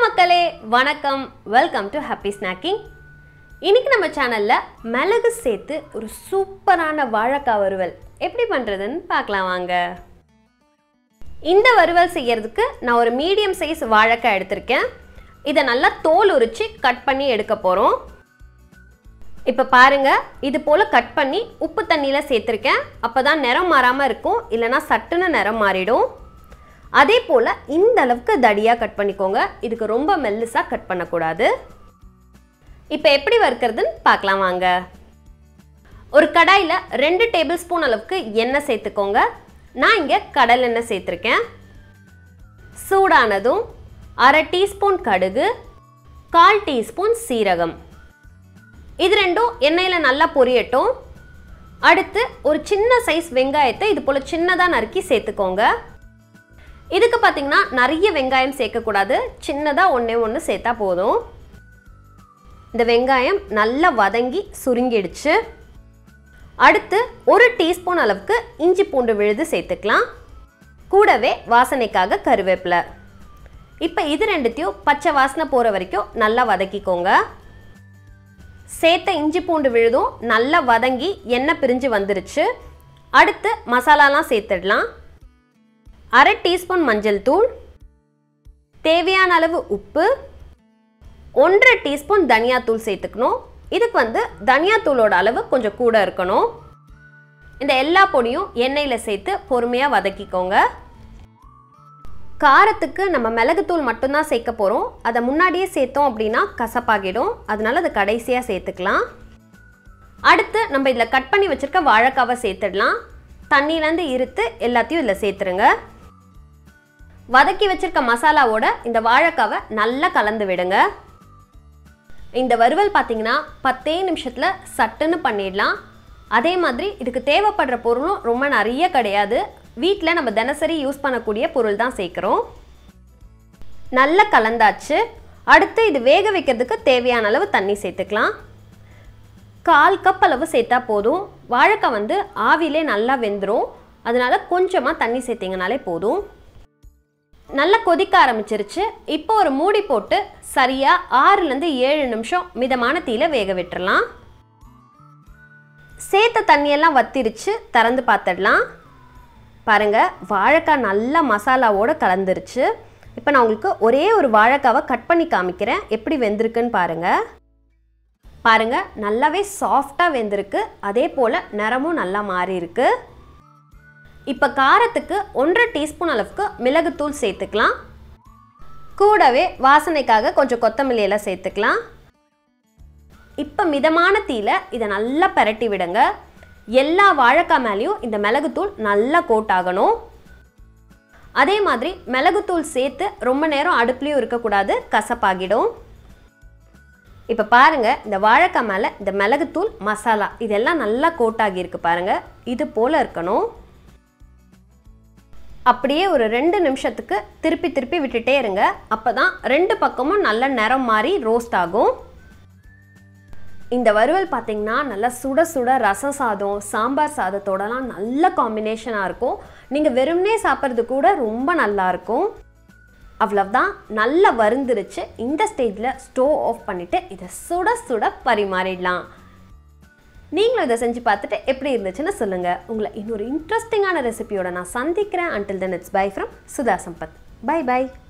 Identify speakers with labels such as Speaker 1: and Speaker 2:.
Speaker 1: மக்களே வணக்கம் welcome to happy snacking இன்னைக்கு நம்ம சேனல்ல மிளகு சேர்த்து ஒரு சூப்பரான வாழைக்காய் வறுவல் எப்படி பண்றதுன்னு பார்க்கலாம் வாங்க இந்த வறுவல் செய்யறதுக்கு நான் ஒரு மீடியம் சைஸ் வாழைக்காய் எடுத்திருக்கேன் இதை நல்லா தோல் உரிச்சு கட் பண்ணி எடுக்க போகிறோம் இப்போ பாருங்க இது போல் கட் பண்ணி உப்பு தண்ணியில் சேர்த்துருக்கேன் அப்போ தான் நிறம் மாறாமல் இருக்கும் இல்லைன்னா சட்டுன்னு நிறம் மாறிடும் அதே போல் இந்த அளவுக்கு தடியாக கட் பண்ணிக்கோங்க இதுக்கு ரொம்ப மெல்லிஸாக கட் பண்ணக்கூடாது இப்போ எப்படி வறுக்கிறதுன்னு பார்க்கலாம் வாங்க ஒரு கடாயில் ரெண்டு டேபிள் ஸ்பூன் அளவுக்கு எண்ணெய் சேர்த்துக்கோங்க நான் இங்கே கடல் எண்ணெய் சேர்த்துருக்கேன் சூடானதும் அரை டீஸ்பூன் கடுகு கால் டீஸ்பூன் சீரகம் இது ரெண்டும் எண்ணெயில் நல்லா பொரியட்டும் அடுத்து ஒரு சின்ன சைஸ் வெங்காயத்தை இது போல் சின்னதாக நறுக்கி சேர்த்துக்கோங்க இதுக்கு பார்த்தீங்கன்னா நிறைய வெங்காயம் சேர்க்கக்கூடாது சின்னதாக ஒன்றே ஒன்று சேர்த்தா போதும் இந்த வெங்காயம் நல்லா வதங்கி சுருங்கிடுச்சு அடுத்து ஒரு டீஸ்பூன் அளவுக்கு இஞ்சி பூண்டு விழுது சேர்த்துக்கலாம் கூடவே வாசனைக்காக கருவேப்பிலை இப்போ இது ரெண்டுத்தையும் பச்சை வாசனை போகிற வரைக்கும் நல்லா வதக்கிக்கோங்க சேர்த்த இஞ்சி பூண்டு விழுதும் நல்லா வதங்கி எண்ணெய் பிரிஞ்சு வந்துருச்சு அடுத்து மசாலாலாம் சேர்த்துடலாம் அரை டீஸ்பூன் மஞ்சள் தூள் தேவையான அளவு உப்பு ஒன்றரை டீஸ்பூன் தனியாத்தூள் சேர்த்துக்கணும் இதுக்கு வந்து தனியாத்தூளோட அளவு கொஞ்சம் கூட இருக்கணும் இந்த எல்லா பொடியும் எண்ணெயில் சேர்த்து பொறுமையாக வதக்கிக்கோங்க காரத்துக்கு நம்ம மிளகுத்தூள் மட்டும்தான் சேர்க்க போகிறோம் அதை முன்னாடியே சேர்த்தோம் அப்படின்னா கசப்பாகிடும் அதனால அதை கடைசியாக சேர்த்துக்கலாம் அடுத்து நம்ம இதில் கட் பண்ணி வச்சுருக்க வாழைக்காவை சேர்த்துடலாம் தண்ணியிலேருந்து இருத்து எல்லாத்தையும் இதில் சேர்த்துருங்க வதக்கி வச்சிருக்க மசாலாவோட இந்த வாழைக்காவை நல்லா கலந்து விடுங்க இந்த வறுவல் பார்த்தீங்கன்னா பத்தே நிமிஷத்தில் சட்டுன்னு பண்ணிடலாம் அதே மாதிரி இதுக்கு தேவைப்படுற பொருளும் ரொம்ப நிறைய கிடையாது வீட்டில் நம்ம தினசரி யூஸ் பண்ணக்கூடிய பொருள் தான் சேர்க்குறோம் நல்லா கலந்தாச்சு அடுத்து இது வேக வைக்கிறதுக்கு தேவையான அளவு தண்ணி சேர்த்துக்கலாம் கால் கப் அளவு சேர்த்தா போதும் வாழைக்காய் வந்து ஆவிலே நல்லா வெந்துடும் அதனால கொஞ்சமாக தண்ணி சேர்த்திங்கனாலே போதும் நல்லா கொதிக்க ஆரம்பிச்சிருச்சு இப்போ ஒரு மூடி போட்டு சரியாக ஆறுலேருந்து ஏழு நிமிஷம் மிதமான தீயில வேக விட்டுறலாம் சேர்த்த தண்ணியெல்லாம் வத்திருச்சு திறந்து பார்த்துடலாம் பாருங்க வாழைக்காய் நல்லா மசாலாவோடு கலந்துருச்சு இப்போ நான் உங்களுக்கு ஒரே ஒரு வாழைக்காவை கட் பண்ணி காமிக்கிறேன் எப்படி வெந்திருக்குன்னு பாருங்கள் பாருங்க நல்லாவே சாஃப்டாக வெந்திருக்கு அதே போல் நிறமும் நல்லா மாறி இருக்கு இப்போ காரத்துக்கு ஒன்றரை டீஸ்பூன் அளவுக்கு மிளகுத்தூள் சேர்த்துக்கலாம் கூடவே வாசனைக்காக கொஞ்சம் கொத்தமல்லி எல்லாம் சேர்த்துக்கலாம் இப்போ மிதமான தீயில இதை நல்லா பரட்டி விடுங்க எல்லா வாழைக்காய் மேலேயும் இந்த மிளகுத்தூள் நல்லா கோட் ஆகணும் அதே மாதிரி மிளகுத்தூள் சேர்த்து ரொம்ப நேரம் அடுப்புலையும் இருக்கக்கூடாது கசப்பாகிடும் இப்போ பாருங்க இந்த வாழைக்காய் மேலே இந்த மிளகுத்தூள் மசாலா இதெல்லாம் நல்லா கோட் ஆகியிருக்கு பாருங்க இது போல் இருக்கணும் அப்படியே ஒரு ரெண்டு நிமிஷத்துக்கு திருப்பி திருப்பி விட்டுட்டே இருங்க அப்போ தான் ரெண்டு பக்கமும் நல்ல நிறம் மாறி ரோஸ்ட் ஆகும் இந்த வறுவல் பார்த்தீங்கன்னா நல்லா சுட சுட ரச சாதம் சாம்பார் சாதத்தோடலாம் நல்ல காம்பினேஷனாக இருக்கும் நீங்கள் வெறுமனே சாப்பிட்றது கூட ரொம்ப நல்லா இருக்கும் அவ்வளவுதான் நல்லா வருந்துருச்சு இந்த ஸ்டேஜில் ஸ்டோவ் ஆஃப் பண்ணிவிட்டு இதை சுட சுட பரிமாறிடலாம் நீங்களும் இதை செஞ்சு பார்த்துட்டு எப்படி இருந்துச்சுன்னு சொல்லுங்கள் உங்களை இன்னொரு இன்ட்ரெஸ்டிங்கான ரெசிபியோட நான் சந்திக்கிறேன் until then it's bye from Sudha Sampath bye by